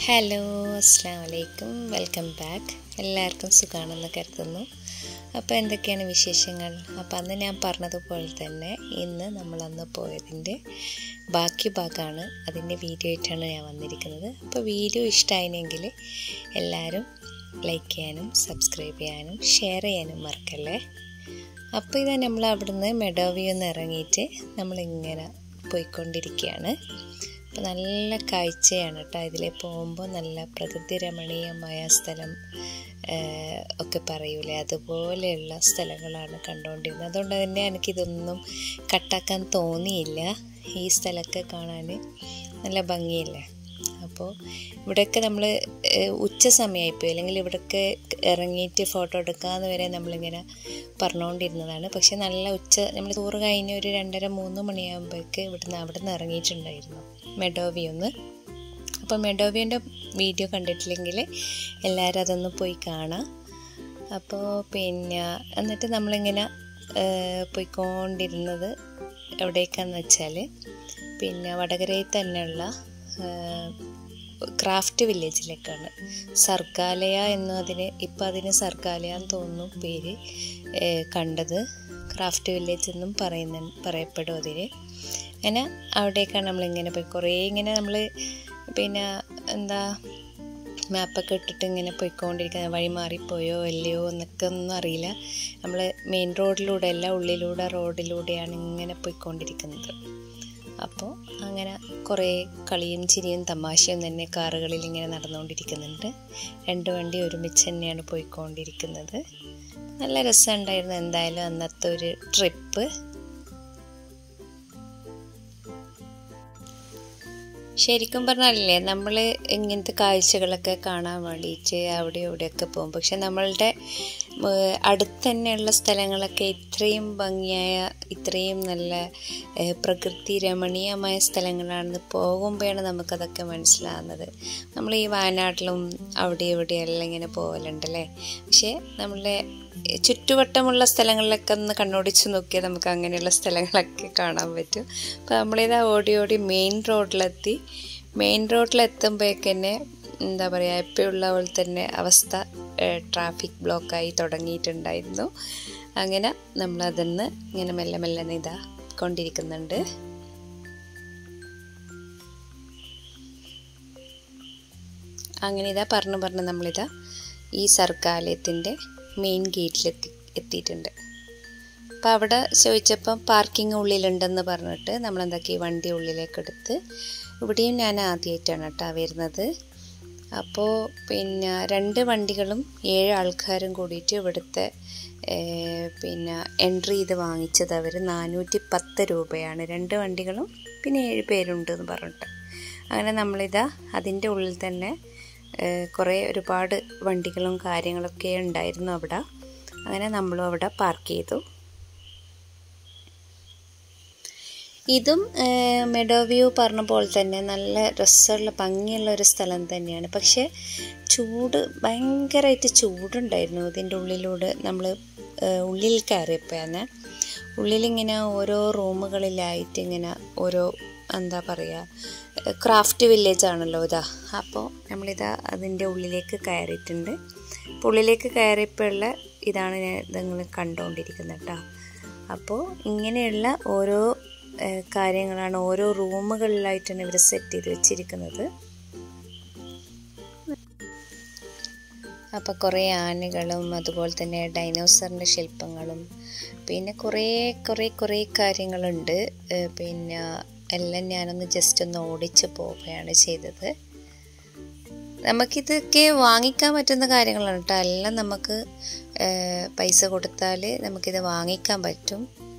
hello അസ്സാം വലൈക്കും welcome back എല്ലാവർക്കും സുഖമാണെന്ന് കരുതുന്നു അപ്പോൾ എന്തൊക്കെയാണ് വിശേഷങ്ങൾ അപ്പോൾ അന്ന് ഞാൻ പറഞ്ഞതുപോലെ തന്നെ ഇന്ന് നമ്മൾ അന്ന് പോയതിൻ്റെ ബാക്കി ഭാഗമാണ് അതിൻ്റെ വീഡിയോ ആയിട്ടാണ് ഞാൻ വന്നിരിക്കുന്നത് അപ്പോൾ വീഡിയോ ഇഷ്ടമായിരുന്നെങ്കിൽ എല്ലാവരും ലൈക്ക് ചെയ്യാനും സബ്സ്ക്രൈബ് ചെയ്യാനും ഷെയർ ചെയ്യാനും മറക്കല്ലേ അപ്പോൾ ഇതാ നമ്മൾ അവിടുന്ന് മെഡോവിയിൽ നിന്ന് ഇറങ്ങിയിട്ട് നമ്മളിങ്ങനെ പോയിക്കൊണ്ടിരിക്കുകയാണ് അപ്പോൾ നല്ല കാഴ്ചയാണ് കേട്ടോ ഇതിൽ പോകുമ്പോൾ നല്ല പ്രകൃതി രമണീയമായ സ്ഥലം ഒക്കെ പറയൂലേ അതുപോലെയുള്ള സ്ഥലങ്ങളാണ് കണ്ടുകൊണ്ടിരുന്നത് അതുകൊണ്ട് തന്നെ എനിക്കിതൊന്നും കട്ടാക്കാൻ തോന്നിയില്ല ഈ സ്ഥലമൊക്കെ കാണാൻ നല്ല ഭംഗിയല്ലേ അപ്പോൾ ഇവിടെയൊക്കെ നമ്മൾ ഉച്ച സമയമായിപ്പോയി അല്ലെങ്കിൽ ഇവിടെയൊക്കെ ഇറങ്ങിയിട്ട് ഫോട്ടോ എടുക്കാമെന്ന് വരെ നമ്മളിങ്ങനെ പറഞ്ഞുകൊണ്ടിരുന്നതാണ് പക്ഷെ നല്ല ഉച്ച നമ്മൾ ചോറ് കഴിഞ്ഞ് ഒരു രണ്ടര മൂന്ന് മണിയാകുമ്പോഴേക്ക് ഇവിടുന്ന് അവിടെ നിന്ന് ഇറങ്ങിയിട്ടുണ്ടായിരുന്നു മെഡോവി ഒന്ന് അപ്പോൾ മെഡോവിയുടെ വീഡിയോ കണ്ടിട്ടില്ലെങ്കിൽ എല്ലാവരും അതൊന്ന് പോയി കാണാം അപ്പോൾ പിന്നെ എന്നിട്ട് നമ്മളിങ്ങനെ പോയിക്കൊണ്ടിരുന്നത് എവിടേക്കാന്ന് വെച്ചാൽ പിന്നെ വടകരയിൽ തന്നെയുള്ള ക്രാഫ്റ്റ് വില്ലേജിലേക്കാണ് സർഗാലയ എന്നും അതിന് ഇപ്പം അതിന് സർഗാലയ എന്ന് തോന്നുന്നു പേര് കണ്ടത് ക്രാഫ്റ്റ് വില്ലേജ് എന്നും പറയുന്ന പറയപ്പെടും അതിന് അങ്ങനെ അവിടേക്കാണ് നമ്മളിങ്ങനെ പോയി കുറേ ഇങ്ങനെ നമ്മൾ പിന്നെ എന്താ മാപ്പൊക്കെ ഇട്ടിട്ട് ഇങ്ങനെ പോയിക്കൊണ്ടിരിക്കുന്നത് വഴി മാറിപ്പോയോ അല്ലയോ എന്നൊക്കെ ഒന്നും അറിയില്ല നമ്മൾ മെയിൻ റോഡിലൂടെ അല്ല ഉള്ളിലൂടെ റോഡിലൂടെയാണ് ഇങ്ങനെ പോയിക്കൊണ്ടിരിക്കുന്നത് അപ്പോൾ അങ്ങനെ കുറേ കളിയും ചിരിയും തമാശയും തന്നെ കാറുകളിൽ ഇങ്ങനെ നടന്നുകൊണ്ടിരിക്കുന്നുണ്ട് രണ്ട് വണ്ടി ഒരുമിച്ച് തന്നെയാണ് പോയിക്കൊണ്ടിരിക്കുന്നത് നല്ല രസമുണ്ടായിരുന്നു എന്തായാലും അന്നത്തെ ഒരു ട്രിപ്പ് ശരിക്കും പറഞ്ഞാലേ നമ്മൾ ഇങ്ങനത്തെ കാഴ്ചകളൊക്കെ കാണാൻ വേണ്ടിയിട്ട് അവിടെ ഇവിടെയൊക്കെ പോകും പക്ഷെ നമ്മളുടെ അടുത്ത് തന്നെയുള്ള സ്ഥലങ്ങളൊക്കെ ഇത്രയും ഭംഗിയായ ഇത്രയും നല്ല പ്രകൃതി രമണീയമായ സ്ഥലങ്ങളാണെന്ന് പോകുമ്പോഴാണ് നമുക്കതൊക്കെ മനസ്സിലാകുന്നത് നമ്മൾ ഈ വയനാട്ടിലും അവിടെ ഇവിടെയെല്ലാം ഇങ്ങനെ പോകലുണ്ടല്ലേ പക്ഷേ നമ്മളുടെ ചുറ്റുവട്ടമുള്ള സ്ഥലങ്ങളിലൊക്കെ ഒന്ന് കണ്ണോടിച്ച് നോക്കിയാൽ നമുക്ക് അങ്ങനെയുള്ള സ്ഥലങ്ങളൊക്കെ കാണാൻ പറ്റും അപ്പോൾ നമ്മളിതാ ഓടി ഓടി മെയിൻ റോഡിലെത്തി മെയിൻ റോഡിലെത്തുമ്പോഴേക്കന്നെ എന്താ പറയുക എപ്പോഴുള്ള പോലെ തന്നെ അവസ്ഥ ട്രാഫിക് ബ്ലോക്കായി തുടങ്ങിയിട്ടുണ്ടായിരുന്നു അങ്ങനെ നമ്മളതിന്ന് ഇങ്ങനെ മെല്ലെ മെല്ലെ ഇതാ കൊണ്ടിരിക്കുന്നുണ്ട് അങ്ങനെ ഇതാ പറഞ്ഞു പറഞ്ഞ് നമ്മളിതാ ഈ സർക്കാലയത്തിൻ്റെ മെയിൻ ഗേറ്റിലെത്തി എത്തിയിട്ടുണ്ട് അപ്പോൾ അവിടെ ചോദിച്ചപ്പം പാർക്കിംഗ് ഉള്ളിലുണ്ടെന്ന് പറഞ്ഞിട്ട് നമ്മളെന്താക്കി വണ്ടി ഉള്ളിലേക്ക് എടുത്ത് ഇവിടെയും ഞാൻ ആദ്യമായിട്ടാണ് കേട്ടോ വരുന്നത് അപ്പോൾ പിന്നെ രണ്ട് വണ്ടികളും ഏഴ് ആൾക്കാരും കൂടിയിട്ട് ഇവിടുത്തെ പിന്നെ എൻട്രി ചെയ്ത് വാങ്ങിച്ചത് അവർ നാനൂറ്റി പത്ത് രൂപയാണ് രണ്ട് വണ്ടികളും പിന്നെ ഏഴ് പേരുണ്ട് എന്ന് പറഞ്ഞിട്ട് അങ്ങനെ നമ്മളിതാ അതിൻ്റെ ഉള്ളിൽ തന്നെ കുറേ ഒരുപാട് വണ്ടികളും കാര്യങ്ങളൊക്കെ ഉണ്ടായിരുന്നു അവിടെ അങ്ങനെ നമ്മളും അവിടെ പാർക്ക് ചെയ്തു ഇതും മെഡോ വ്യൂ പറഞ്ഞ പോലെ തന്നെ നല്ല രസമുള്ള ഭംഗിയുള്ള ഒരു സ്ഥലം തന്നെയാണ് പക്ഷേ ചൂട് ഭയങ്കരമായിട്ട് ചൂടുണ്ടായിരുന്നു ഇതിൻ്റെ ഉള്ളിലൂടെ നമ്മൾ ഉള്ളിൽ കയറിയപ്പോഴാണ് ഉള്ളിലിങ്ങനെ ഓരോ റൂമുകളിലായിട്ട് ഇങ്ങനെ ഓരോ എന്താ പറയുക ക്രാഫ്റ്റ് വില്ലേജ് ആണല്ലോ ഇതാ അപ്പോൾ നമ്മളിതാ അതിൻ്റെ ഉള്ളിലേക്ക് കയറിയിട്ടുണ്ട് അപ്പോൾ ഉള്ളിലേക്ക് കയറിയപ്പോഴുള്ള ഇതാണ് നിങ്ങൾ കണ്ടുകൊണ്ടിരിക്കുന്നത് കേട്ടോ അപ്പോൾ ഇങ്ങനെയുള്ള ഓരോ കാര്യങ്ങളാണ് ഓരോ റൂമുകളിലായിട്ടാണ് ഇവർ സെറ്റ് ചെയ്ത് വെച്ചിരിക്കുന്നത് അപ്പോൾ കുറേ ആനകളും അതുപോലെ തന്നെ ഡൈനോസറിൻ്റെ ശില്പങ്ങളും പിന്നെ കുറേ കുറേ കുറേ കാര്യങ്ങളുണ്ട് പിന്നെ എല്ലാം ഞാനൊന്ന് ജസ്റ്റ് ഒന്ന് ഓടിച്ച് പോവുകയാണ് ചെയ്തത് നമുക്കിതൊക്കെ വാങ്ങിക്കാൻ പറ്റുന്ന കാര്യങ്ങളാണ് കേട്ടോ എല്ലാം നമുക്ക് പൈസ കൊടുത്താൽ നമുക്കിത് വാങ്ങിക്കാൻ പറ്റും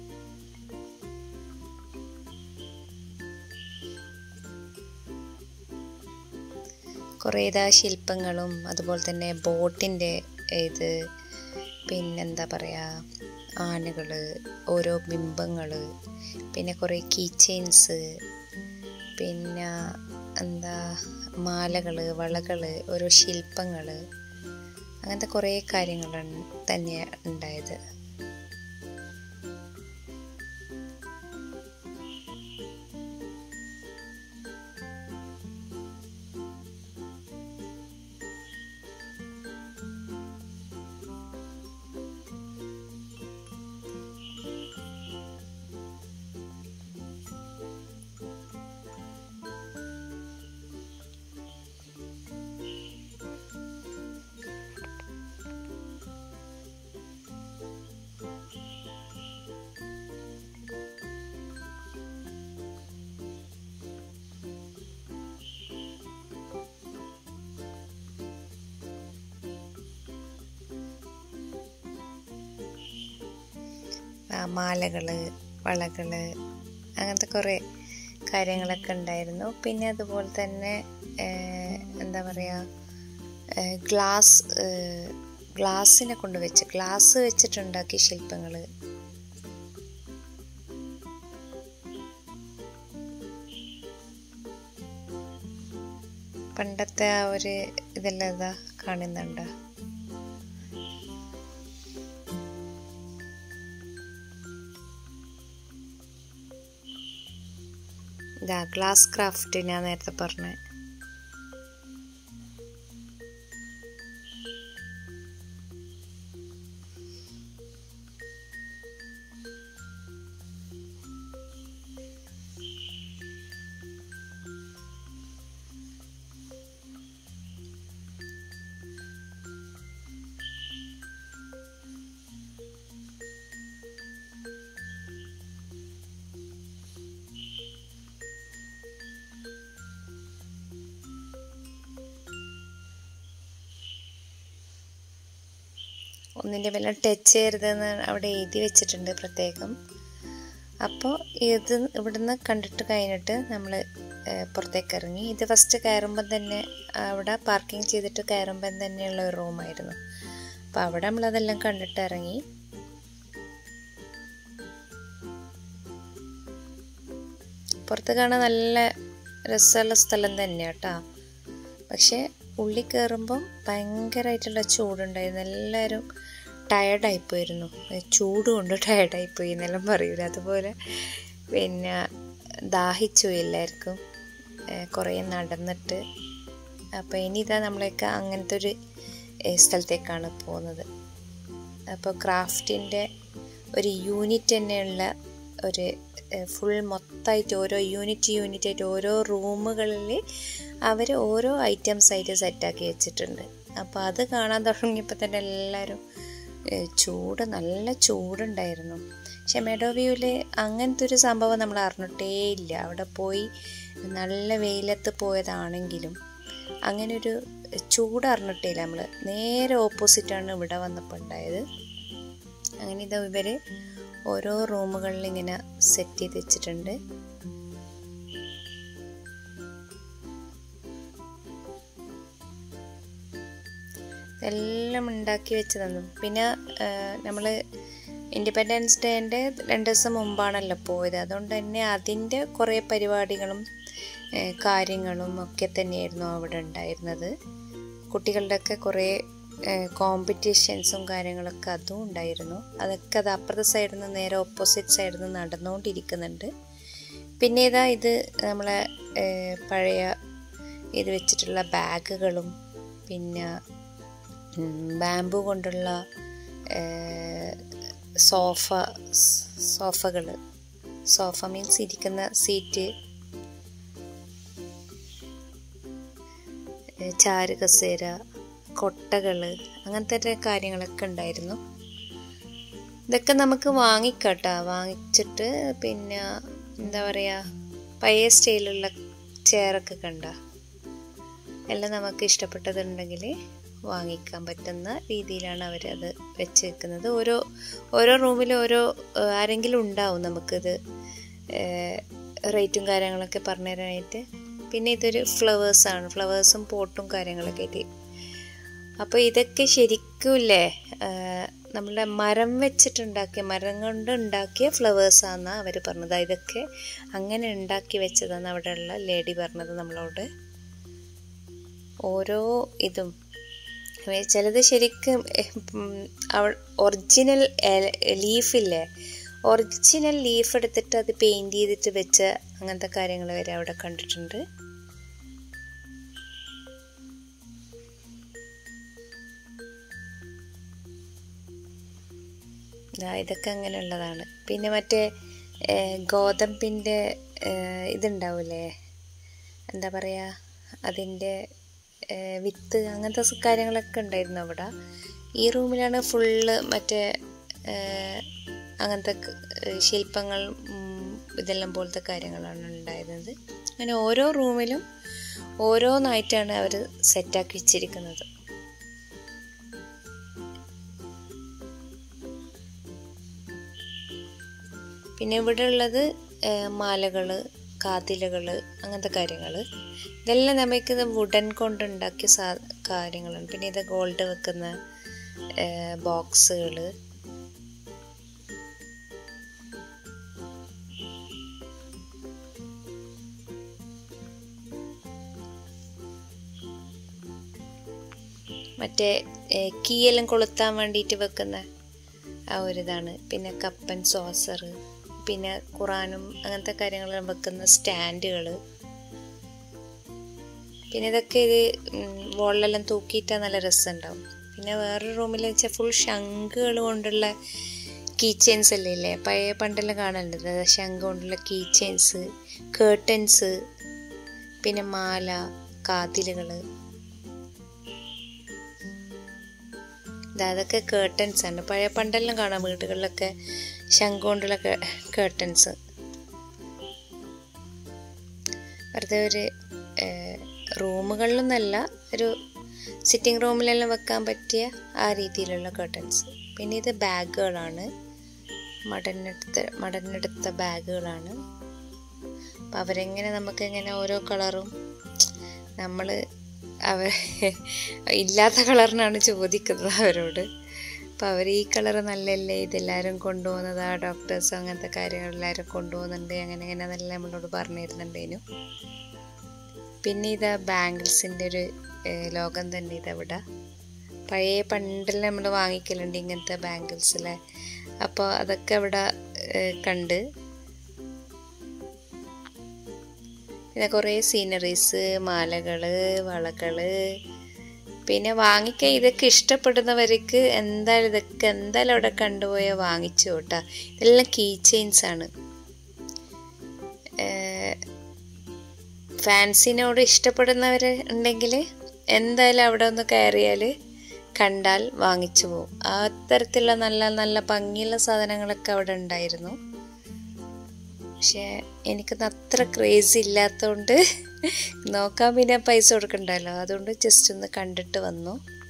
കുറേ ഇതാ ശില്പങ്ങളും അതുപോലെ തന്നെ ബോട്ടിൻ്റെ ഇത് പിന്നെന്താ പറയുക ആനകൾ ഓരോ ബിംബങ്ങൾ പിന്നെ കുറേ കീ ചെയിൻസ് പിന്നെ എന്താ മാലകൾ വളകൾ ഓരോ ശില്പങ്ങൾ അങ്ങനത്തെ കുറേ കാര്യങ്ങൾ തന്നെ ഉണ്ടായത് മാലകൾ വളകൾ അങ്ങനത്തെ കുറേ കാര്യങ്ങളൊക്കെ ഉണ്ടായിരുന്നു പിന്നെ അതുപോലെ തന്നെ ഏഹ്, എന്താ പറയുക ഗ്ലാസ് ഗ്ലാസ്സിനെ കൊണ്ട് വെച്ച് ഗ്ലാസ് വെച്ചിട്ടുണ്ടാക്കിയ ശില്പങ്ങൾ പണ്ടത്തെ ആ ഒരു ഇതെല്ലാം ഇതാ കാണുന്നുണ്ടോ ഇതാ ഗ്ലാസ് ക്രാഫ്റ്റ് ഞാൻ നേരത്തെ പറഞ്ഞ ഒന്നിൻ്റെ മേലെ ടച്ച് ചെയ്യരുതെന്ന് അവിടെ എഴുതി വെച്ചിട്ടുണ്ട് പ്രത്യേകം അപ്പോൾ ഇത് ഇവിടുന്ന് കണ്ടിട്ട് കഴിഞ്ഞിട്ട് നമ്മൾ പുറത്തേക്ക് ഇറങ്ങി ഇത് ഫസ്റ്റ് കയറുമ്പം തന്നെ അവിടെ പാർക്കിംഗ് ചെയ്തിട്ട് കയറുമ്പം തന്നെയുള്ള ഒരു റൂമായിരുന്നു അപ്പോൾ അവിടെ നമ്മളതെല്ലാം കണ്ടിട്ട് ഇറങ്ങി പുറത്ത് കാണാൻ നല്ല രസമുള്ള സ്ഥലം തന്നെയാണ് കേട്ടോ പക്ഷേ ഉള്ളിൽ കയറുമ്പം ഭയങ്കരമായിട്ടുള്ള ചൂടുണ്ടായിരുന്നു എല്ലാവരും ടയർഡായിപ്പോയിരുന്നു ചൂട് കൊണ്ട് ടയർഡായിപ്പോയി എന്നെല്ലാം പറയൂല അതുപോലെ പിന്നെ ദാഹിച്ചു എല്ലാവർക്കും കുറേ നടന്നിട്ട് അപ്പോൾ ഇനി ഇതാ നമ്മളൊക്കെ അങ്ങനത്തെ ഒരു ഏഹ്, സ്ഥലത്തേക്കാണ് പോകുന്നത് അപ്പോൾ ക്രാഫ്റ്റിൻ്റെ ഒരു യൂണിറ്റ് തന്നെയുള്ള ഒരു ഫുൾ മൊത്തമായിട്ട് ഓരോ യൂണിറ്റ് യൂണിറ്റ് ആയിട്ട് ഓരോ റൂമുകളിൽ അവർ ഓരോ ഐറ്റംസ് ആയിട്ട് സെറ്റാക്കി വെച്ചിട്ടുണ്ട് അപ്പോൾ അത് കാണാൻ തുടങ്ങിയപ്പോൾ തന്നെ എല്ലാവരും ഏഹ്, ചൂട് നല്ല ചൂടുണ്ടായിരുന്നു പക്ഷെ മെഡോ വ്യൂവിൽ അങ്ങനത്തെ ഒരു സംഭവം നമ്മൾ അറിഞ്ഞിട്ടേ ഇല്ല അവിടെ പോയി നല്ല വെയിലത്ത് പോയതാണെങ്കിലും അങ്ങനെ ഒരു ചൂട് അറിഞ്ഞിട്ടില്ല നമ്മൾ നേരെ ഓപ്പോസിറ്റാണ് ഇവിടെ വന്നപ്പോൾ ഉണ്ടായത് അങ്ങനെ ഇതാ ഇവർ ഓരോ റൂമുകളിൽ ഇങ്ങനെ സെറ്റ് ചെയ്ത് വെച്ചിട്ടുണ്ട് എല്ലാം ഉണ്ടാക്കി വെച്ച് തന്നു പിന്നെ നമ്മൾ ഇൻഡിപെൻഡൻസ് ഡേൻ്റെ രണ്ട് ദിവസം മുമ്പാണല്ലോ പോയത് അതുകൊണ്ട് തന്നെ അതിൻ്റെ കുറേ പരിപാടികളും ഏ, കാര്യങ്ങളും ഒക്കെ തന്നെയായിരുന്നു അവിടെ ഉണ്ടായിരുന്നത് കുട്ടികളുടെയൊക്കെ കുറേ കോമ്പറ്റീഷൻസും കാര്യങ്ങളൊക്കെ അതും ഉണ്ടായിരുന്നു അതൊക്കെ അത് അപ്പുറത്തെ സൈഡിൽ നിന്ന് നേരെ ഓപ്പോസിറ്റ് സൈഡിൽ നിന്ന് നടന്നുകൊണ്ടിരിക്കുന്നുണ്ട് പിന്നെ ഇതാ ഇത് നമ്മളെ ഏ, പഴയ ഇത് വെച്ചിട്ടുള്ള ബാഗുകളും പിന്നെ ബാമ്പു കൊണ്ടുള്ള സോഫ സോഫകൾ സോഫ മീൻസ് ഇരിക്കുന്ന സീറ്റ് ചാരു കസേര കൊട്ടകൾ അങ്ങനത്തെ കാര്യങ്ങളൊക്കെ ഉണ്ടായിരുന്നു ഇതൊക്കെ നമുക്ക് വാങ്ങിക്കാട്ടാ വാങ്ങിച്ചിട്ട് പിന്നെ എന്താ പറയുക പഴയ സ്റ്റൈലുള്ള ചെയറൊക്കെ കണ്ട എല്ലാം നമുക്ക് ഇഷ്ടപ്പെട്ടതുണ്ടെങ്കിൽ വാങ്ങിക്കാൻ പറ്റുന്ന രീതിയിലാണ് അവർ അത് വെച്ച് വെക്കുന്നത് ഓരോ ഓരോ റൂമിൽ ഓരോ ഏഹ്, ആരെങ്കിലും ഉണ്ടാവും നമുക്കിത് റേറ്റും കാര്യങ്ങളൊക്കെ പറഞ്ഞു തരാനായിട്ട് പിന്നെ ഇതൊരു ഫ്ലവേഴ്സാണ് ഫ്ലവേഴ്സും പോട്ടും കാര്യങ്ങളൊക്കെ ആയിട്ട് അപ്പോൾ ഇതൊക്കെ ശരിക്കുമില്ലേ നമ്മളുടെ മരം വെച്ചിട്ടുണ്ടാക്കിയ മരം കൊണ്ട് ഉണ്ടാക്കിയ ഫ്ലവേഴ്സാണെന്നാണ് അവർ പറഞ്ഞത് ഇതൊക്കെ അങ്ങനെ ഉണ്ടാക്കി വെച്ചതാണ് അവിടെയുള്ള ലേഡി പറഞ്ഞത് നമ്മളോട് ഓരോ ഇതും ഏ, ചിലത് ശരിക്കും ഒറിജിനൽ ലീഫില്ലേ ഒറിജിനൽ ലീഫ് എടുത്തിട്ട് അത് പെയിൻറ് ചെയ്തിട്ട് വെച്ച അങ്ങനത്തെ കാര്യങ്ങൾ വരെ അവിടെ കണ്ടിട്ടുണ്ട് ദാ ഇതൊക്കെ അങ്ങനെയുള്ളതാണ് പിന്നെ മറ്റേ ഏ, ഗോതമ്പിൻ്റെ ഏ, ഇതുണ്ടാവില്ലേ എന്താ പറയുക അതിൻ്റെ ഏ, വിത്ത് അങ്ങനത്തെ സ് കാര്യങ്ങളൊക്കെ ഉണ്ടായിരുന്നു അവിടെ ഈ റൂമിലാണ് ഫുള്ള് മറ്റേ ഏ, അങ്ങനത്തെ ക- ഏ, ശില്പങ്ങൾ ഉം, ഇതെല്ലാം പോലത്തെ കാര്യങ്ങളാണ് ഉണ്ടായിരുന്നത് അങ്ങനെ ഓരോ റൂമിലും ഓരോന്നായിട്ടാണ് അവർ സെറ്റാക്കി വെച്ചിരിക്കുന്നത് പിന്നെ ഇവിടെ ഉള്ളത് മാലകൾ കാതിലകൾ അങ്ങനത്തെ കാര്യങ്ങൾ ഇതെല്ലാം നമുക്ക് ഇത് വുഡൻ കൊണ്ട് ഉണ്ടാക്കിയ സാ കാര്യങ്ങളാണ് പിന്നെ ഇത് ഗോൾഡ് വെക്കുന്ന ബോക്സുകൾ മറ്റേ കീയെല്ലാം കൊളുത്താൻ വേണ്ടിയിട്ട് വെക്കുന്ന ആ ഒരു ഇതാണ് പിന്നെ കപ്പൻ സോസർ പിന്നെ ഖുറാനും അങ്ങനത്തെ കാര്യങ്ങളെല്ലാം വെക്കുന്ന സ്റ്റാൻഡുകൾ പിന്നെ ഇതൊക്കെ ഇത് വോളിലെല്ലാം തൂക്കിയിട്ടാൽ നല്ല രസമുണ്ടാവും പിന്നെ വേറൊരു റൂമിൽ വെച്ചാൽ ഫുൾ ശംഖുകൾ കൊണ്ടുള്ള കീ ചെയിൻസ് അല്ലേ ഇല്ലേ പഴയ പണ്ടെല്ലാം കാണലുണ്ട് ശംഖ് കൊണ്ടുള്ള കീ ചെയിൻസ് കേർട്ടൻസ് പിന്നെ മാല കാതിലുകൾ അതൊക്കെ കേർട്ടൻസ് ആണ് പഴയ പണ്ടെല്ലാം കാണാം വീടുകളിലൊക്കെ ശംഖ് കൊണ്ടുള്ള കേർട്ടൻസ് വെറുതെ ഒരു റൂമുകളിലൊന്നല്ല ഒരു സിറ്റിംഗ് റൂമിലെല്ലാം വെക്കാൻ പറ്റിയ ആ രീതിയിലുള്ള കേർട്ടൻസ് പിന്നെ ഇത് ബാഗുകളാണ് മടനെടുത്ത മടനെടുത്ത ബാഗുകളാണ് അപ്പം അവരെങ്ങനെ നമുക്കെങ്ങനെ ഓരോ കളറും നമ്മൾ അവർ ഇല്ലാത്ത കളറിനാണ് ചോദിക്കുന്നത് അവരോട് അപ്പോൾ അവർ ഈ കളർ നല്ലല്ലേ ഇതെല്ലാവരും കൊണ്ടുപോകുന്നതാ ഡോക്ടേഴ്സ് അങ്ങനത്തെ കാര്യങ്ങൾ എല്ലാവരും കൊണ്ടുപോകുന്നുണ്ട് അങ്ങനെ അങ്ങനെ അതെല്ലാം നമ്മളോട് പറഞ്ഞു തരുന്നുണ്ടേനു പിന്നെ ഇതാ ബാംഗിൾസിൻ്റെ ഒരു ലോകം തന്നെ ഇതവിടെ പഴയ പണ്ടെല്ലാം നമ്മൾ വാങ്ങിക്കലുണ്ട് ഇങ്ങനത്തെ ബാംഗിൾസിലെ അപ്പോൾ അതൊക്കെ അവിടെ കണ്ട് പിന്നെ കുറേ സീനറീസ് മാലകൾ വളകൾ പിന്നെ വാങ്ങിക്കാൻ ഇതൊക്കെ ഇഷ്ടപ്പെടുന്നവർക്ക് എന്തായാലും ഇതൊക്കെ എന്തായാലും അവിടെ കണ്ടുപോയാൽ വാങ്ങിച്ചു കേട്ടാ ഇതെല്ലാം കീ ചെയിൻസ് ആണ് ഫാൻസിനോട് ഇഷ്ടപ്പെടുന്നവർ ഉണ്ടെങ്കിൽ എന്തായാലും അവിടെ ഒന്ന് കയറിയാൽ കണ്ടാൽ വാങ്ങിച്ചു പോകും ആ തരത്തിലുള്ള നല്ല നല്ല ഭംഗിയുള്ള സാധനങ്ങളൊക്കെ അവിടെ ഉണ്ടായിരുന്നു പക്ഷേ എനിക്കൊന്നും അത്ര ക്രേസ് ഇല്ലാത്തതുകൊണ്ട് നോക്കാൻ പിന്നെ പൈസ കൊടുക്കണ്ടല്ലോ അതുകൊണ്ട് ജസ്റ്റ് ഒന്ന് കണ്ടിട്ട് വന്നു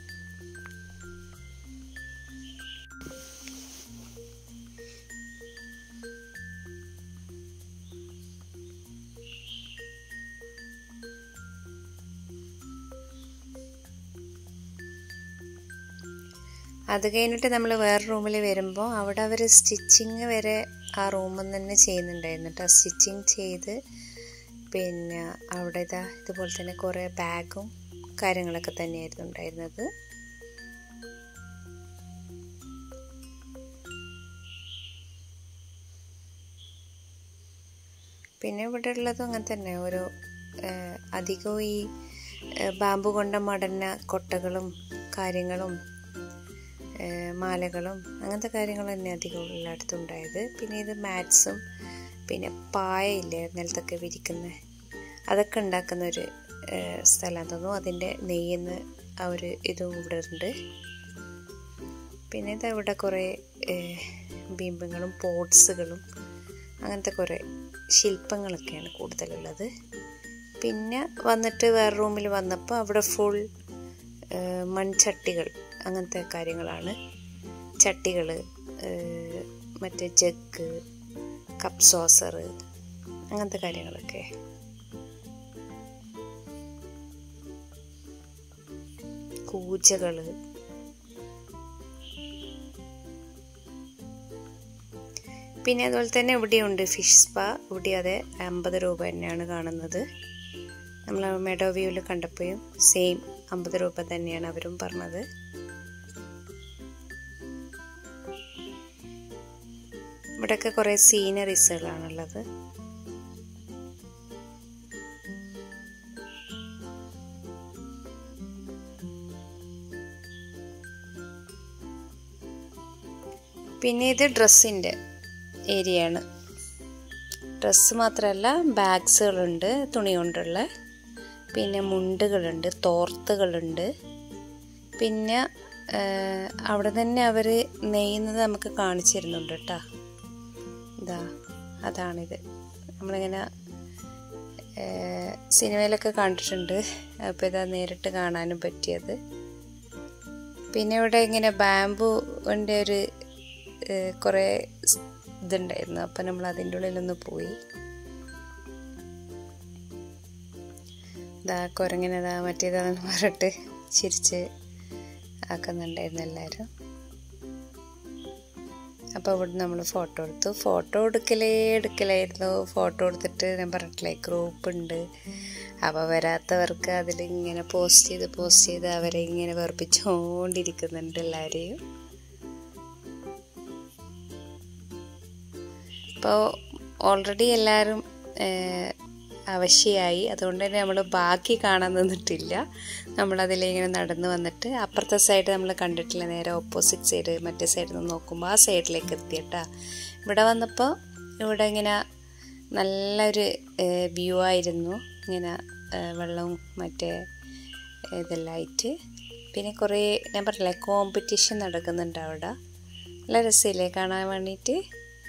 അത് കഴിഞ്ഞിട്ട് നമ്മൾ വേറെ റൂമിൽ വരുമ്പോൾ അവിടെ അവർ സ്റ്റിച്ചിങ് വരെ ആ റൂമിൽ തന്നെ ചെയ്യുന്നുണ്ടായിരുന്നു കേട്ടോ സ്റ്റിച്ചിങ് ചെയ്ത് പിന്നെ അവിടെ ഇതാ ഇതുപോലെ തന്നെ കുറേ ബാഗും കാര്യങ്ങളൊക്കെ തന്നെയായിരുന്നു ഉണ്ടായിരുന്നത് പിന്നെ ഇവിടെ ഉള്ളതും അങ്ങനെ തന്നെ ഓരോ അധികവും ഈ ബാമ്പു കൊണ്ട മടന്ന കൊട്ടകളും കാര്യങ്ങളും മാലകളും അങ്ങനത്തെ കാര്യങ്ങൾ തന്നെ അധികം എല്ലായിടത്തും ഉണ്ടായത് പിന്നെ ഇത് മാറ്റ്സും പിന്നെ പായയില്ലേ നിലത്തൊക്കെ വിരിക്കുന്ന അതൊക്കെ ഉണ്ടാക്കുന്ന ഒരു സ്ഥലം തോന്നുന്നു അതിൻ്റെ നെയ്യുന്ന ആ ഒരു ഇതും ഇവിടെ ഉണ്ട് പിന്നെ ഇത് ഇവിടെ കുറേ ബിംബങ്ങളും പോട്ട്സുകളും അങ്ങനത്തെ കുറേ ശില്പങ്ങളൊക്കെയാണ് കൂടുതലുള്ളത് പിന്നെ വന്നിട്ട് വേറെ റൂമിൽ വന്നപ്പോൾ അവിടെ ഫുൾ മൺചട്ടികൾ അങ്ങനത്തെ കാര്യങ്ങളാണ് ചട്ടികൾ മറ്റേ ജഗ് കപ്പ് സോസർ അങ്ങനത്തെ കാര്യങ്ങളൊക്കെ കൂജകൾ പിന്നെ അതുപോലെ തന്നെ ഇവിടെയുണ്ട് ഫിഷ് സ്പാ ഇവിടെ അതെ അമ്പത് രൂപ തന്നെയാണ് കാണുന്നത് നമ്മൾ മെഡോ വ്യൂവിൽ കണ്ടപ്പോഴും സെയിം അമ്പത് രൂപ തന്നെയാണ് അവരും പറഞ്ഞത് ഇവിടെയൊക്കെ കുറേ സീനറീസുകളാണുള്ളത് പിന്നെ ഇത് ഡ്രസ്സിൻ്റെ ഏരിയയാണ് ഡ്രസ്സ് മാത്രമല്ല ബാഗ്സുകളുണ്ട് തുണി കൊണ്ടുള്ള പിന്നെ മുണ്ടുകളുണ്ട് തോർത്തുകളുണ്ട് പിന്നെ അവിടെ തന്നെ അവർ നെയ്യുന്നത് നമുക്ക് കാണിച്ചു തരുന്നുണ്ട് കേട്ടോ ഇതാ അതാണിത് നമ്മളിങ്ങനെ സിനിമയിലൊക്കെ കണ്ടിട്ടുണ്ട് അപ്പോൾ ഇതാ നേരിട്ട് കാണാനും പറ്റിയത് പിന്നെ ഇവിടെ ഇങ്ങനെ ബാംബുവിൻ്റെ ഒരു കുറേ ഇതുണ്ടായിരുന്നു അപ്പം നമ്മൾ അതിൻ്റെ ഉള്ളിലൊന്ന് പോയി ഇതാ കുരങ്ങിനതാ മറ്റേതാന്ന് പറഞ്ഞിട്ട് ചിരിച്ച് ആക്കുന്നുണ്ടായിരുന്നു എല്ലാവരും അപ്പോൾ ഇവിടെ നമ്മൾ ഫോട്ടോ എടുത്തു ഫോട്ടോ എടുക്കലേ എടുക്കലായിരുന്നു ഫോട്ടോ എടുത്തിട്ട് ഞാൻ പറഞ്ഞിട്ടില്ലേ ഗ്രൂപ്പ് ഉണ്ട് അപ്പോൾ വരാത്തവർക്ക് അതിൽ ഇങ്ങനെ പോസ്റ്റ് ചെയ്ത് പോസ്റ്റ് ചെയ്ത് അവരെ ഇങ്ങനെ വെറുപ്പിച്ചുകൊണ്ടിരിക്കുന്നുണ്ട് എല്ലാവരെയും ഇപ്പോൾ ഓൾറെഡി എല്ലാവരും അവശ്യമായി അതുകൊണ്ട് തന്നെ നമ്മൾ ബാക്കി കാണാൻ നിന്നിട്ടില്ല നമ്മളതിലിങ്ങനെ നടന്നു വന്നിട്ട് അപ്പുറത്തെ സൈഡ് നമ്മൾ കണ്ടിട്ടില്ല നേരെ ഓപ്പോസിറ്റ് സൈഡ് മറ്റേ സൈഡിൽ നിന്ന് നോക്കുമ്പോൾ ആ സൈഡിലേക്ക് എത്തിയിട്ടാ ഇവിടെ വന്നപ്പോൾ ഇവിടെ ഇങ്ങനെ നല്ലൊരു വ്യൂ ആയിരുന്നു ഇങ്ങനെ വെള്ളവും മറ്റേ ഇതെല്ലാം ആയിട്ട് പിന്നെ കുറേ ഞാൻ പറഞ്ഞില്ലേ കോമ്പറ്റീഷൻ നടക്കുന്നുണ്ട് അവിടെ നല്ല രസമില്ലേ കാണാൻ വേണ്ടിയിട്ട്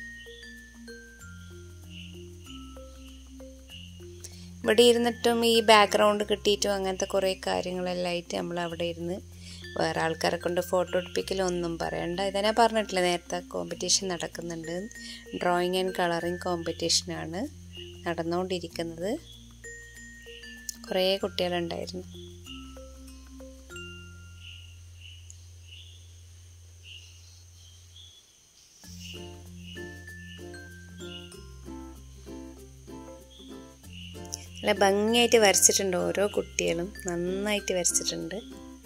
ഇവിടെ ഇരുന്നിട്ടും ഈ ബാക്ക്ഗ്രൗണ്ട് കിട്ടിയിട്ടും അങ്ങനത്തെ കുറേ കാര്യങ്ങളെല്ലാം ആയിട്ട് നമ്മൾ അവിടെ ഇരുന്ന് വേറെ ആൾക്കാരെ കൊണ്ട് ഫോട്ടോ എടുപ്പിക്കലൊന്നും പറയണ്ട ഇതന്നെ പറഞ്ഞിട്ടില്ല നേരത്തെ കോമ്പറ്റീഷൻ നടക്കുന്നുണ്ട് ഡ്രോയിങ് ആൻഡ് കളറിങ് കോമ്പറ്റീഷനാണ് നടന്നുകൊണ്ടിരിക്കുന്നത് കുറേ കുട്ടികളുണ്ടായിരുന്നു നല്ല ഭംഗിയായിട്ട് വരച്ചിട്ടുണ്ട് ഓരോ കുട്ടികളും നന്നായിട്ട് വരച്ചിട്ടുണ്ട്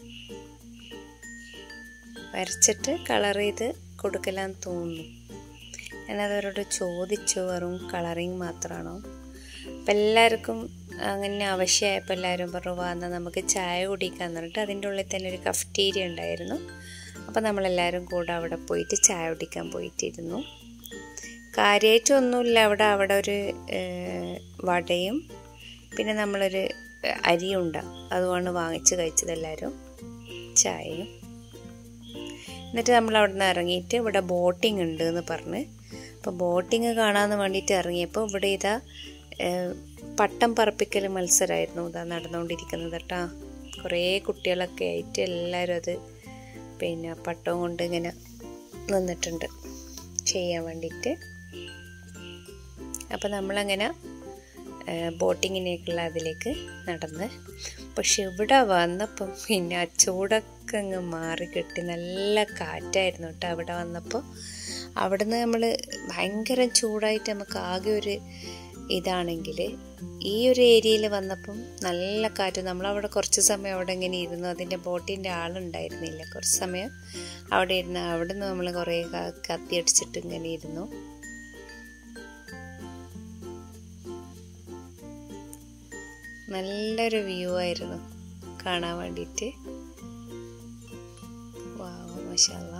വരച്ചിട്ട് കളർ ചെയ്ത് കൊടുക്കലാന്ന് തോന്നുന്നു ഞാനതവരോട് ചോദിച്ചു വെറും കളറിങ് മാത്രമാണോ അപ്പം എല്ലാവർക്കും അങ്ങനെ ആവശ്യമായപ്പോൾ എല്ലാവരും പറഞ്ഞു വന്നാൽ നമുക്ക് ചായ കുടിക്കാന്ന് പറഞ്ഞിട്ട് അതിൻ്റെ ഉള്ളിൽ തന്നെ ഒരു കഫ്റ്റീരിയ ഉണ്ടായിരുന്നു അപ്പോൾ നമ്മളെല്ലാവരും കൂടെ അവിടെ പോയിട്ട് ചായ കുടിക്കാൻ പോയിട്ടിരുന്നു കാര്യമായിട്ടൊന്നുമില്ല അവിടെ അവിടെ ഒരു വടയും പിന്നെ നമ്മളൊരു അരിയുണ്ട അതുകൊണ്ട് വാങ്ങിച്ച് കഴിച്ചത് എല്ലാവരും ചായയും എന്നിട്ട് നമ്മൾ അവിടെ നിന്ന് ഇറങ്ങിയിട്ട് ഇവിടെ ബോട്ടിംഗ് ഉണ്ട് എന്ന് പറഞ്ഞ് അപ്പോൾ ബോട്ടിങ് കാണാമെന്ന് വേണ്ടിയിട്ട് ഇറങ്ങിയപ്പോൾ ഇവിടെ ഇതാ പട്ടം പറപ്പിക്കൽ മത്സരമായിരുന്നു ഇതാ നടന്നുകൊണ്ടിരിക്കുന്നത് കേട്ടോ കുറേ കുട്ടികളൊക്കെ ആയിട്ട് എല്ലാവരും അത് പിന്നെ പട്ടവും കൊണ്ട് ഇങ്ങനെ നിന്നിട്ടുണ്ട് ചെയ്യാൻ വേണ്ടിയിട്ട് അപ്പോൾ നമ്മളങ്ങനെ ബോട്ടിങ്ങിനേക്കുള്ള അതിലേക്ക് നടന്ന് പക്ഷെ ഇവിടെ വന്നപ്പം പിന്നെ ആ ചൂടൊക്കെ അങ്ങ് മാറി കിട്ടി നല്ല കാറ്റായിരുന്നു കേട്ടോ അവിടെ വന്നപ്പോൾ അവിടുന്ന് നമ്മൾ ഭയങ്കര ചൂടായിട്ട് നമുക്ക് ആകെ ഒരു ഇതാണെങ്കിൽ ഈ ഒരു ഏരിയയിൽ വന്നപ്പം നല്ല കാറ്റ് നമ്മളവിടെ കുറച്ച് സമയം അവിടെ ഇങ്ങനെ ഇരുന്നു അതിൻ്റെ ബോട്ടിൻ്റെ ആളുണ്ടായിരുന്നില്ല കുറച്ച് സമയം അവിടെ ഇരുന്ന് അവിടെ നിന്ന് നമ്മൾ കുറേ കത്തിയടിച്ചിട്ട് ഇങ്ങനെ ഇരുന്നു നല്ലൊരു വ്യൂ ആയിരുന്നു കാണാൻ വേണ്ടിയിട്ട് വാവ് മഷാല്ല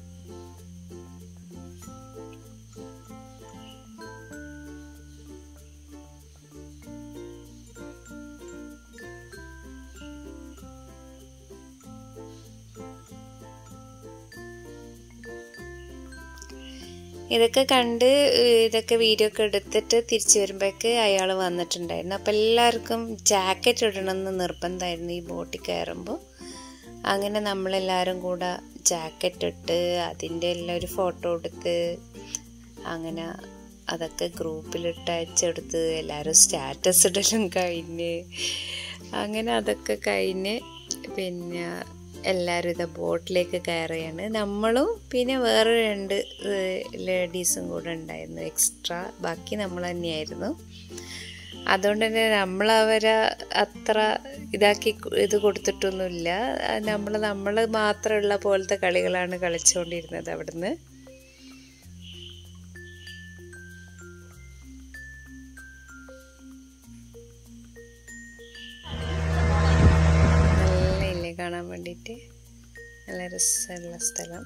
ഇതൊക്കെ കണ്ട് ഇതൊക്കെ വീഡിയോ ഒക്കെ എടുത്തിട്ട് തിരിച്ചു വരുമ്പോഴേക്ക് അയാൾ വന്നിട്ടുണ്ടായിരുന്നു അപ്പം എല്ലാവർക്കും ജാക്കറ്റ് ഇടണമെന്ന് നിർബന്ധമായിരുന്നു ഈ ബോട്ടിൽ കയറുമ്പോൾ അങ്ങനെ നമ്മളെല്ലാവരും കൂടെ ജാക്കറ്റ് ഇട്ട് അതിൻ്റെ എല്ലാം ഒരു ഫോട്ടോ എടുത്ത് അങ്ങനെ അതൊക്കെ ഗ്രൂപ്പിലിട്ട് അയച്ചെടുത്ത് എല്ലാവരും സ്റ്റാറ്റസ് ഇടലും കഴിഞ്ഞ് അങ്ങനെ അതൊക്കെ കഴിഞ്ഞ് പിന്നെ എല്ലാവരും ഇത് ബോട്ടിലേക്ക് കയറുകയാണ് നമ്മളും പിന്നെ വേറെ രണ്ട് ലേഡീസും കൂടെ ഉണ്ടായിരുന്നു എക്സ്ട്രാ ബാക്കി നമ്മൾ തന്നെയായിരുന്നു അതുകൊണ്ട് തന്നെ നമ്മളവരെ അത്ര ഇതാക്കി ഇത് കൊടുത്തിട്ടൊന്നുമില്ല നമ്മൾ നമ്മൾ മാത്രമുള്ള പോലത്തെ കളികളാണ് കളിച്ചുകൊണ്ടിരുന്നത് അവിടുന്ന് നല്ല ഇല്ലേ കാണാൻ വേണ്ടിയിട്ട് നല്ല രസമുള്ള സ്ഥലം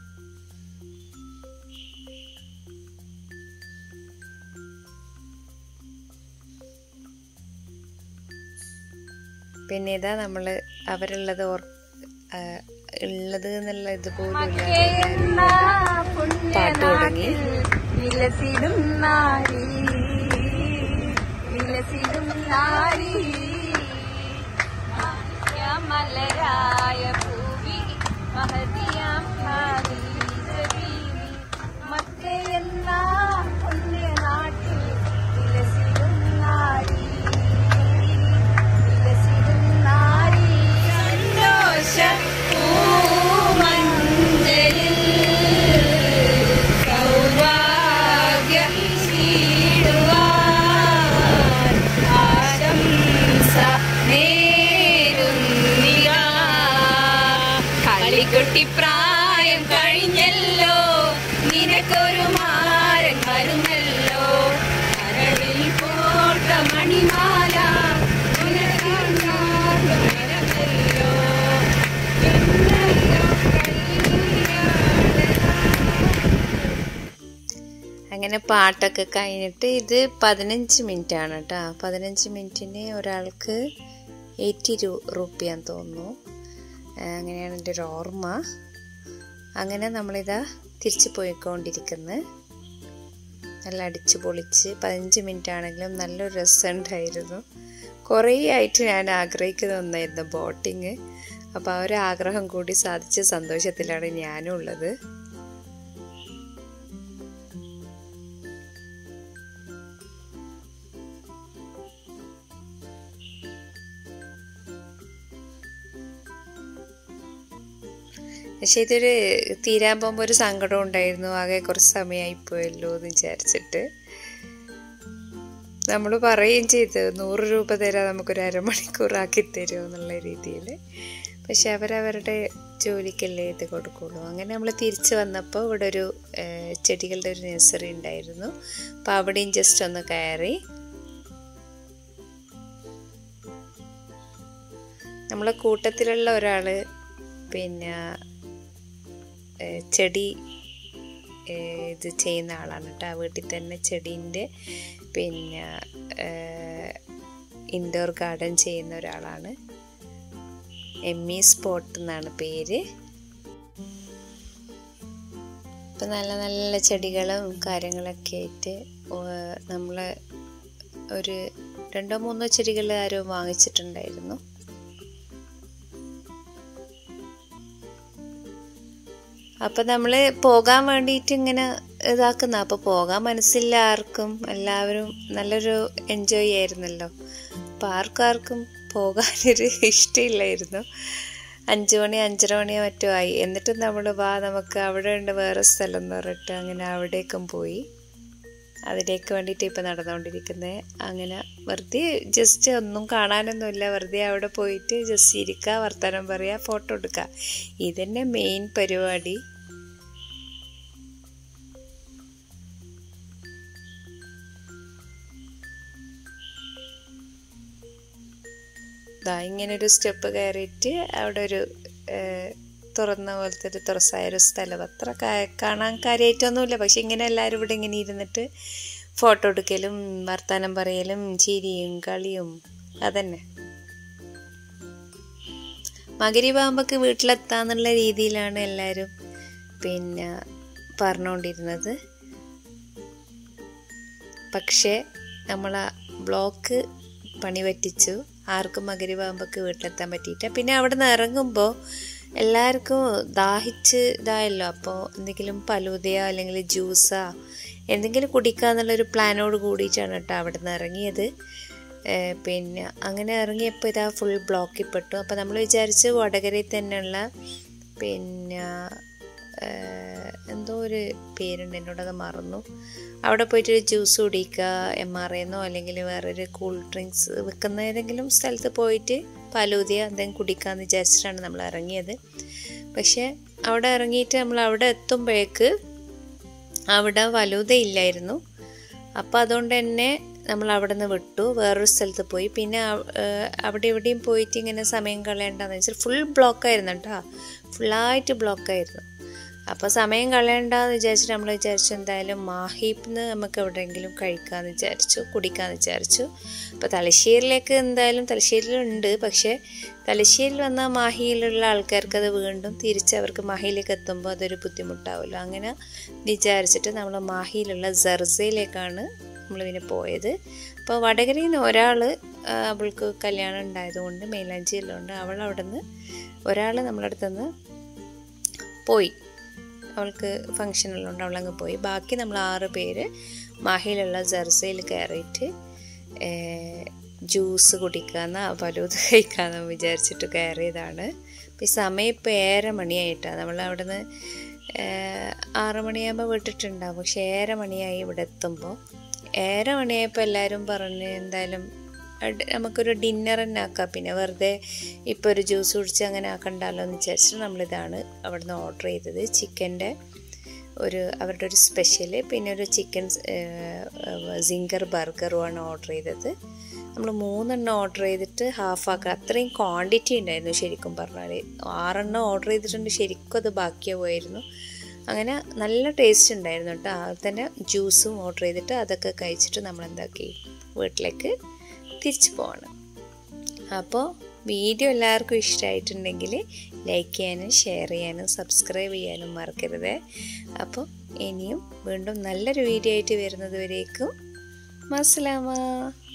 പിന്നെ ഇതാ നമ്മൾ അവരുള്ളത് ഓർ ഉള്ളത് എന്നുള്ള ഇതുപോലും പാട്ട് തുടങ്ങി വിലസിടും നാരി വിലസിടും നാരി മലരായ പൂവി മഹതിയാം ഖാദീജ ബീവി മക്കയെന്ന പാട്ടൊക്കെ കഴിഞ്ഞിട്ട് ഇത് പതിനഞ്ച് മിനിറ്റ് ആണ് കേട്ടോ പതിനഞ്ച് മിനിറ്റിന് ഒരാൾക്ക് എയ്റ്റി രൂ റുപ്യാന്ന് തോന്നുന്നു ആ, അങ്ങനെയാണ് എൻ്റെ ഒരു ഓർമ്മ അങ്ങനെ നമ്മളിതാ തിരിച്ചു പോയിക്കൊണ്ടിരിക്കുന്നത് നല്ല അടിച്ച് പൊളിച്ച് പതിനഞ്ച് മിനിറ്റ് ആണെങ്കിലും നല്ലൊരു രസമുണ്ടായിരുന്നു കുറേ ആയിട്ട് ഞാൻ ആഗ്രഹിക്കുന്ന ഒന്നായിരുന്നു ബോട്ടിങ് അപ്പോൾ ആ ഒരു ആഗ്രഹം കൂടി സാധിച്ച സന്തോഷത്തിലാണ് ഞാനും ഉള്ളത് പക്ഷെ ഇതൊരു തീരാൻ പോകുമ്പോൾ ഒരു സങ്കടം ഉണ്ടായിരുന്നു ആകെ കുറച്ച് സമയമായി പോയല്ലോ എന്ന് വിചാരിച്ചിട്ട് നമ്മൾ പറയുകയും ചെയ്ത് നൂറ് രൂപ തരാം നമുക്കൊരു അരമണിക്കൂറാക്കി തരുമോ എന്നുള്ള രീതിയിൽ പക്ഷെ അവരവരുടെ ജോലിക്കല്ലേ ഇത് കൊടുക്കുള്ളൂ അങ്ങനെ നമ്മൾ തിരിച്ച് വന്നപ്പോൾ ഇവിടെ ഒരു ഏഹ്, ചെടികളുടെ ഒരു നഴ്സറി ഉണ്ടായിരുന്നു അപ്പോൾ അവിടെയും ജസ്റ്റ് ഒന്ന് കയറി നമ്മളെ കൂട്ടത്തിലുള്ള ഒരാൾ പിന്നെ ഏഹ്, ചെടി ഏഹ്, ഇത് ചെയ്യുന്ന ആളാണ് കേട്ടോ വീട്ടിൽ തന്നെ ചെടീൻ്റെ പിന്നെ ഇൻഡോർ ഗാർഡൻ ചെയ്യുന്ന ഒരാളാണ് എം ഇ സ്പോട്ട് എന്നാണ് പേര് ഇപ്പം നല്ല നല്ല ചെടികളും കാര്യങ്ങളൊക്കെ ആയിട്ട് നമ്മൾ ഒരു രണ്ടോ മൂന്നോ ചെടികൾ ആരോ വാങ്ങിച്ചിട്ടുണ്ടായിരുന്നു അപ്പം നമ്മൾ പോകാൻ വേണ്ടിയിട്ട് ഇങ്ങനെ ഇതാക്കുന്ന അപ്പോൾ പോകാൻ മനസ്സില്ല ആർക്കും എല്ലാവരും നല്ലൊരു എൻജോയ് ആയിരുന്നല്ലോ അപ്പം ആർക്കും ആർക്കും പോകാനൊരു ഇഷ്ടമില്ലായിരുന്നു അഞ്ച് മണി അഞ്ചര മണിയോ മറ്റോ ആയി എന്നിട്ട് നമ്മൾ വാ നമുക്ക് അവിടെ ഉണ്ട് വേറെ സ്ഥലം എന്ന് പറഞ്ഞിട്ട് അങ്ങനെ അവിടേക്കും പോയി അതിലേക്ക് വേണ്ടിയിട്ട് ഇപ്പം നടന്നുകൊണ്ടിരിക്കുന്നത് അങ്ങനെ വെറുതെ ജസ്റ്റ് ഒന്നും കാണാനൊന്നുമില്ല വെറുതെ അവിടെ പോയിട്ട് ജസ്റ്റ് ഇരിക്കുക വർത്തമാനം പറയുക ഫോട്ടോ എടുക്കുക ഇതന്നെ മെയിൻ പരിപാടി ദാ ഇങ്ങനെ ഒരു സ്റ്റെപ്പ് കയറിയിട്ട് അവിടെ ഒരു ഏഹ്, തുറന്ന പോലത്തെ ഒരു തുറസായ ഒരു സ്ഥലം അത്ര കാ- കാണാൻ കാര്യമായിട്ടൊന്നുമില്ല പക്ഷെ ഇങ്ങനെ എല്ലാവരും ഇവിടെ ഇങ്ങനെ ഇരുന്നിട്ട് ഫോട്ടോ എടുക്കലും വർത്താനം പറയലും ചിരിയും കളിയും അതന്നെ മകരിബാമ്പക്ക് വീട്ടിലെത്താന്നുള്ള രീതിയിലാണ് എല്ലാവരും പിന്നെ പറഞ്ഞുകൊണ്ടിരുന്നത് പക്ഷേ നമ്മൾ ബ്ലോക്ക് പണി പറ്റിച്ചു ആർക്കും മകരിബാമ്പക്ക് വീട്ടിലെത്താൻ പറ്റിയില്ല പിന്നെ അവിടെ നിന്ന് ഇറങ്ങുമ്പോൾ എല്ലാവർക്കും ദാഹിച്ച് ഇതായല്ലോ അപ്പോൾ എന്തെങ്കിലും പലൂതയോ അല്ലെങ്കിൽ ജ്യൂസാ എന്തെങ്കിലും കുടിക്കുക എന്നുള്ളൊരു പ്ലാനോട് കൂടിയിട്ടാണ് കേട്ടോ അവിടെ നിന്ന് ഇറങ്ങിയത് ഏഹ് പിന്നെ അങ്ങനെ ഇറങ്ങിയപ്പോൾ ഇതാ ഫുൾ ബ്ലോക്കിൽ പെട്ടു അപ്പോൾ നമ്മൾ വിചാരിച്ച് വടകരയിൽ തന്നെയുള്ള പിന്നെ ഏഹ് എന്തോ ഒരു പേരുണ്ട് എന്നോടത് മറന്നു അവിടെ പോയിട്ട് ഒരു ജ്യൂസ് കുടിക്കുക എം ആർ എന്നോ അല്ലെങ്കിൽ വേറൊരു കൂൾ ഡ്രിങ്ക്സ് വിൽക്കുന്ന ഏതെങ്കിലും സ്ഥലത്ത് പോയിട്ട് പാലൂതിയ എന്തെങ്കിലും കുടിക്കാമെന്ന് വിചാരിച്ചിട്ടാണ് നമ്മൾ ഇറങ്ങിയത് പക്ഷേ അവിടെ ഇറങ്ങിയിട്ട് നമ്മൾ അവിടെ എത്തുമ്പോഴേക്ക് അവിടെ വലൂത ഇല്ലായിരുന്നു അപ്പോൾ അതുകൊണ്ട് തന്നെ നമ്മൾ അവിടെ നിന്ന് വിട്ടു വേറൊരു സ്ഥലത്ത് പോയി പിന്നെ അവ- ഏഹ് അവിടെ എവിടെയും പോയിട്ട് ഇങ്ങനെ സമയം കളയണ്ടെന്ന് വെച്ചാൽ ഫുൾ ബ്ലോക്കായിരുന്നു കേട്ടോ ഫുള്ളായിട്ട് ബ്ലോക്കായിരുന്നു അപ്പോൾ സമയം കളയണ്ടെന്ന് വിചാരിച്ചിട്ട് നമ്മൾ വിചാരിച്ചു എന്തായാലും മാഹീപ്ന്ന് നമുക്ക് എവിടെയെങ്കിലും കഴിക്കാമെന്ന് വിചാരിച്ചു കുടിക്കാമെന്ന് വിചാരിച്ചു അപ്പോൾ തലശ്ശേരിയിലേക്ക് എന്തായാലും തലശ്ശേരിയിലുണ്ട് പക്ഷേ തലശ്ശേരിയിൽ വന്ന മാഹിയിലുള്ള ആൾക്കാർക്ക് അത് വീണ്ടും തിരിച്ച് അവർക്ക് മാഹിയിലേക്ക് എത്തുമ്പോൾ അതൊരു ബുദ്ധിമുട്ടാവുമല്ലോ അങ്ങനെ വിചാരിച്ചിട്ട് നമ്മൾ മാഹിയിലുള്ള ജർസയിലേക്കാണ് നമ്മൾ പിന്നെ പോയത് അപ്പോൾ വടകരയിൽ നിന്ന് ഒരാൾ അവൾക്ക് കല്യാണം ഉണ്ടായതുകൊണ്ട് മൈലാഞ്ചിയിലുണ്ട് അവൾ അവിടെ നിന്ന് ഒരാൾ നമ്മളടുത്ത് നിന്ന് പോയി അവൾക്ക് ഫങ്ഷൻ ഉള്ളതുകൊണ്ട് അവളങ്ങ് പോയി ബാക്കി നമ്മൾ ആറ് പേര് മാഹിയിലുള്ള ജർസയിൽ കയറിയിട്ട് ജ്യൂസ് കുടിക്കാമെന്ന് ഫലൂത് കഴിക്കാമെന്ന് വിചാരിച്ചിട്ട് കയറിയതാണ് അപ്പോൾ ഈ സമയം ഇപ്പോൾ ഏഴര മണിയായിട്ടാണ് നമ്മൾ അവിടെ നിന്ന് ആറ് മണിയാകുമ്പോൾ വിട്ടിട്ടുണ്ടാവും പക്ഷേ ഏഴര മണിയായി ഇവിടെ എത്തുമ്പോൾ ഏഴര മണിയായപ്പോൾ എല്ലാവരും പറഞ്ഞ് എന്തായാലും അഡ് നമുക്കൊരു ഡിന്നർ തന്നെ ആക്കാം പിന്നെ വെറുതെ ഇപ്പോൾ ഒരു ജ്യൂസ് കുടിച്ച് അങ്ങനെ ആക്കണ്ടല്ലോ എന്ന് വിചാരിച്ചിട്ട് നമ്മളിതാണ് അവിടെ നിന്ന് ഓർഡർ ചെയ്തത് ചിക്കൻ്റെ ഒരു അവരുടെ ഒരു സ്പെഷ്യൽ പിന്നെ ഒരു ചിക്കൻ സിംഗർ ബർഗറുമാണ് ഓർഡർ ചെയ്തത് നമ്മൾ മൂന്നെണ്ണം ഓർഡർ ചെയ്തിട്ട് ഹാഫ് ആക്കുക അത്രയും ക്വാണ്ടിറ്റി ഉണ്ടായിരുന്നു ശരിക്കും പറഞ്ഞാൽ ആറെണ്ണം ഓർഡർ ചെയ്തിട്ടുണ്ട് ശരിക്കും അത് ബാക്കിയാവുമായിരുന്നു അങ്ങനെ നല്ല ടേസ്റ്റ് ഉണ്ടായിരുന്നു കേട്ടോ അത് തന്നെ ജ്യൂസും ഓർഡർ ചെയ്തിട്ട് അതൊക്കെ കഴിച്ചിട്ട് നമ്മൾ എന്താക്കി വീട്ടിലേക്ക് തിരിച്ചു പോവാണ് അപ്പോൾ വീഡിയോ എല്ലാവർക്കും ഇഷ്ടമായിട്ടുണ്ടെങ്കിൽ ലൈക്ക് ചെയ്യാനും ഷെയർ ചെയ്യാനും സബ്സ്ക്രൈബ് ചെയ്യാനും മറക്കരുത് അപ്പോൾ ഇനിയും വീണ്ടും നല്ലൊരു വീഡിയോ ആയിട്ട് വരുന്നത് വരേക്കും മസ്സലാമ